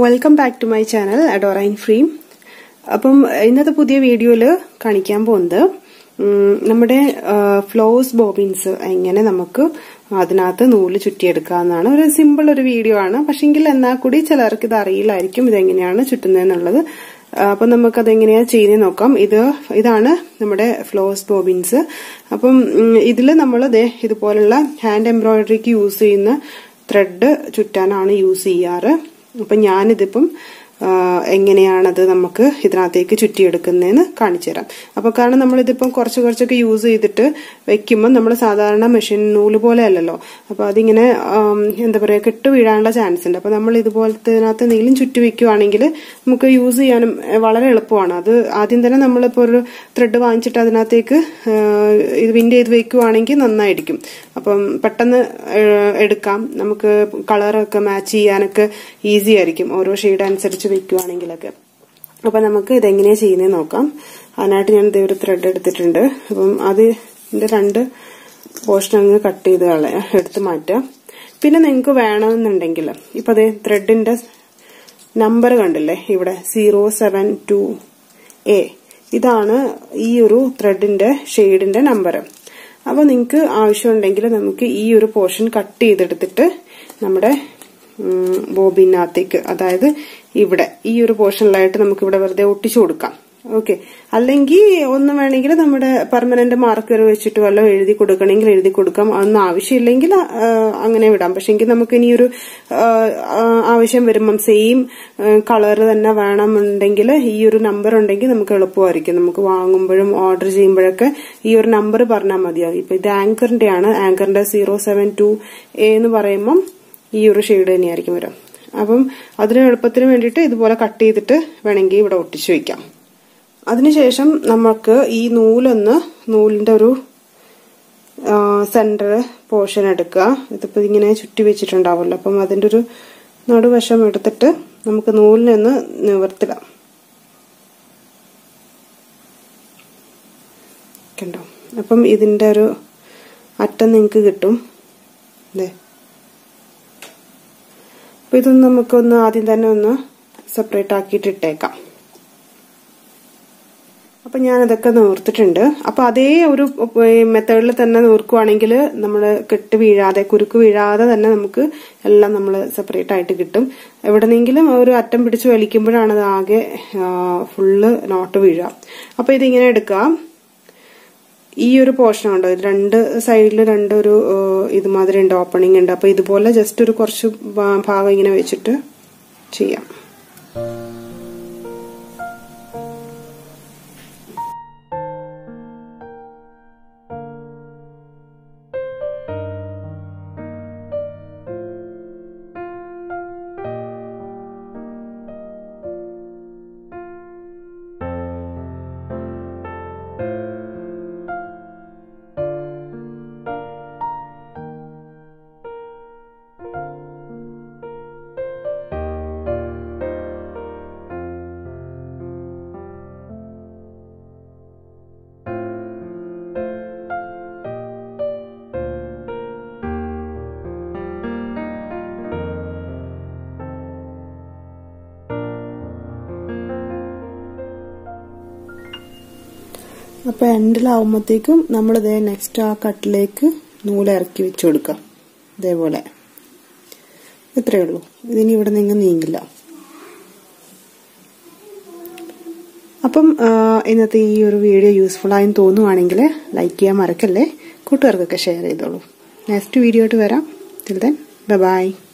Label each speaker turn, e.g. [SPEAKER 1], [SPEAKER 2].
[SPEAKER 1] welcome back to my channel അഡോറൈൻ ഫ്രീം അപ്പം ഇന്നത്തെ പുതിയ വീഡിയോയിൽ കാണിക്കാൻ പോകുന്നത് ഉം, നമ്മുടെ ഫ്ലോസ് ബോബിൻസ് എങ്ങനെ നമുക്ക് അതിനകത്ത് നൂല് ചുറ്റിയെടുക്കാമെന്നാണ് ഒരു സിമ്പിൾ ഒരു വീഡിയോ ആണ് പക്ഷെങ്കിൽ എന്നാൽ കൂടി ചിലർക്ക് ഇത് അറിയില്ലായിരിക്കും ഇതെങ്ങനെയാണ് ചുറ്റുന്നതെന്നുള്ളത് ആ, അപ്പം നമുക്ക് അതെങ്ങനെയാ ചെയ്യുന്നത് നോക്കാം ഇത് ഇതാണ് നമ്മുടെ ഫ്ലോസ് ബോബിൻസ് അപ്പം ഇതിൽ നമ്മൾ ഇതുപോലുള്ള ഹാൻഡ് എംബ്രോയിഡറിക്ക് യൂസ് ചെയ്യുന്ന ത്രെഡ് ചുറ്റാനാണ് യൂസ് ചെയ്യാറ് അപ്പം ഞാനിതിപ്പം ആ, എങ്ങനെയാണത് നമുക്ക് ഇതിനകത്തേക്ക് ചുറ്റിയെടുക്കുന്നതെന്ന് കാണിച്ചു തരാം അപ്പോൾ കാരണം നമ്മളിതിപ്പം കുറച്ച് കുറച്ചൊക്കെ യൂസ് ചെയ്തിട്ട് വെക്കുമ്പോൾ നമ്മൾ സാധാരണ മെഷീൻ നൂല് പോലെ അല്ലല്ലോ അപ്പോൾ അതിങ്ങനെ ആം, എന്താ പറയുക കെട്ട് വീഴാനുള്ള ചാൻസ് ഉണ്ട് അപ്പോൾ നമ്മൾ ഇതുപോലത്തെ ഇതിനകത്ത് എന്തെങ്കിലും ചുറ്റി വെക്കുവാണെങ്കിൽ നമുക്ക് യൂസ് ചെയ്യാനും എ, വളരെ എളുപ്പമാണ് അത് ആദ്യം തന്നെ നമ്മളിപ്പോൾ ഒരു ത്രെഡ് വാങ്ങിച്ചിട്ട് അതിനകത്തേക്ക് ആ, ഇത് വിൻഡ് ചെയ്ത് വെക്കുവാണെങ്കിൽ നന്നായിരിക്കും അപ്പം പെട്ടെന്ന് ഏ, എടുക്കാം നമുക്ക് കളറൊക്കെ മാച്ച് ചെയ്യാനൊക്കെ ഈസി ആയിരിക്കും ഓരോ ഷെയ്ഡ് അനുസരിച്ച് വെക്കുവാണെങ്കിലൊക്കെ അപ്പൊ നമുക്ക് ഇതെങ്ങനെയാ ചെയ്യുന്നത് നോക്കാം അതിനായിട്ട് ഞാൻ ഇതേ ഒരു ത്രെഡ് എടുത്തിട്ടുണ്ട് അപ്പം അത് ഇതിന്റെ രണ്ട് പോർഷൻ അങ്ങ് കട്ട് ചെയ്ത് കളയാം എടുത്ത് മാറ്റാം പിന്നെ നിങ്ങൾക്ക് വേണമെന്നുണ്ടെങ്കിൽ ഇപ്പൊ അതേ ത്രെഡിന്റെ നമ്പർ കണ്ടില്ലേ ഇവിടെ സീറോ സെവൻ ടു എ ഇതാണ് ഈ ഒരു ത്രെഡിന്റെ ഷെയ്ഡിന്റെ നമ്പർ അപ്പോൾ നിങ്ങൾക്ക് ആവശ്യമുണ്ടെങ്കിൽ നമുക്ക് ഈ ഒരു പോർഷൻ കട്ട് ചെയ്തെടുത്തിട്ട് നമ്മുടെ ഉം, ബോബിനകത്തേക്ക് അതായത് ഇവിടെ ഈ ഒരു പോർഷനിലായിട്ട് നമുക്ക് ഇവിടെ വെറുതെ ഒട്ടിച്ചു കൊടുക്കാം ഓക്കെ അല്ലെങ്കിൽ ഒന്നും വേണമെങ്കിൽ നമ്മുടെ പെർമനന്റ് മാർക്കർ വെച്ചിട്ട് വല്ലതും എഴുതി കൊടുക്കണമെങ്കിൽ എഴുതി കൊടുക്കാം അതൊന്നും ആവശ്യമില്ലെങ്കിൽ ആ, അങ്ങനെ വിടാം പക്ഷെ എങ്കിൽ നമുക്ക് ഇനി ഒരു ആ, ആ, ആവശ്യം വരുമ്പം സെയിം കളർ തന്നെ വേണമെന്നുണ്ടെങ്കിൽ ഈ ഒരു നമ്പർ ഉണ്ടെങ്കിൽ നമുക്ക് എളുപ്പമായിരിക്കും നമുക്ക് വാങ്ങുമ്പോഴും ഓർഡർ ചെയ്യുമ്പോഴൊക്കെ ഈ ഒരു നമ്പർ പറഞ്ഞാൽ മതിയാവും ഇപ്പൊ ഇത് ആങ്കറിന്റെ ആണ് ആങ്കറിന്റെ സീറോ സെവൻ ടു എ എന്ന് പറയുമ്പം ഈ ഒരു ഷെയ്ഡ് തന്നെയായിരിക്കും വരും അപ്പം അതിന് എളുപ്പത്തിന് വേണ്ടിയിട്ട് ഇതുപോലെ കട്ട് ചെയ്തിട്ട് വേണമെങ്കിൽ ഇവിടെ ഒട്ടിച്ചു വെക്കാം അതിനുശേഷം നമുക്ക് ഈ നൂലൊന്ന് നൂലിന്റെ ഒരു സെന്റർ പോർഷൻ എടുക്കുക ഇതിപ്പോ ഇങ്ങനെ ചുറ്റി വെച്ചിട്ടുണ്ടാവുമല്ലോ അപ്പം അതിന്റെ ഒരു നടുവശം എടുത്തിട്ട് നമുക്ക് നൂലിനൊന്ന് നിവർത്തിടാം കണ്ടോ അപ്പം ഇതിന്റെ ഒരു അറ്റം നിങ്ങൾക്ക് കിട്ടും അതെ അപ്പൊ ഇതൊന്ന് നമുക്കൊന്ന് ആദ്യം തന്നെ ഒന്ന് സെപ്പറേറ്റ് ആക്കിയിട്ട് ഇട്ടേക്കാം അപ്പൊ ഞാൻ അതൊക്കെ നൂർത്തിട്ടുണ്ട് അപ്പൊ അതേ ഒരു മെത്തേഡിൽ തന്നെ നൂർക്കുവാണെങ്കിൽ നമ്മൾ കെട്ട് വീഴാതെ കുരുക്ക് വീഴാതെ തന്നെ നമുക്ക് എല്ലാം നമ്മൾ സെപ്പറേറ്റ് ആയിട്ട് കിട്ടും എവിടെന്നെങ്കിലും ഒരു അറ്റം പിടിച്ച് വലിക്കുമ്പോഴാണ് അത് ആകെ ഫുള്ള് നോട്ട് വീഴുക അപ്പൊ ഇതിങ്ങനെ എടുക്കാം ഈ ഒരു പോർഷൻ ഉണ്ട് രണ്ട് സൈഡിൽ രണ്ട് ഒരു ഇതുമാതിരി ഉണ്ട് ഓപ്പണിംഗ് ഉണ്ട് അപ്പൊ ഇതുപോലെ ജസ്റ്റ് ഒരു കുറച്ച് ഭാ- ഭാഗം ഇങ്ങനെ വെച്ചിട്ട് ചെയ്യാം അപ്പൊ എൻഡിലാവുമ്പോഴത്തേക്കും നമ്മൾ ഇതേ നെക്സ്റ്റ് ആ കട്ടിലേക്ക് നൂല് ഇറക്കി വെച്ചു കൊടുക്കാം ഇതേപോലെ ഇത്രയേ ഉള്ളൂ ഇതിനി ഇവിടെ നിങ്ങൾ നീങ്ങില്ല അപ്പം ആ, ഇന്നത്തെ ഈ ഒരു വീഡിയോ യൂസ്ഫുൾ ആയെന്ന് തോന്നുവാണെങ്കിൽ ലൈക്ക് ചെയ്യാൻ മറക്കല്ലേ കൂട്ടുകാർക്കൊക്കെ ഷെയർ ചെയ്തോളൂ നെക്സ്റ്റ് വീഡിയോ ആയിട്ട് വരാം ടിൽ ദെൻ ബൈ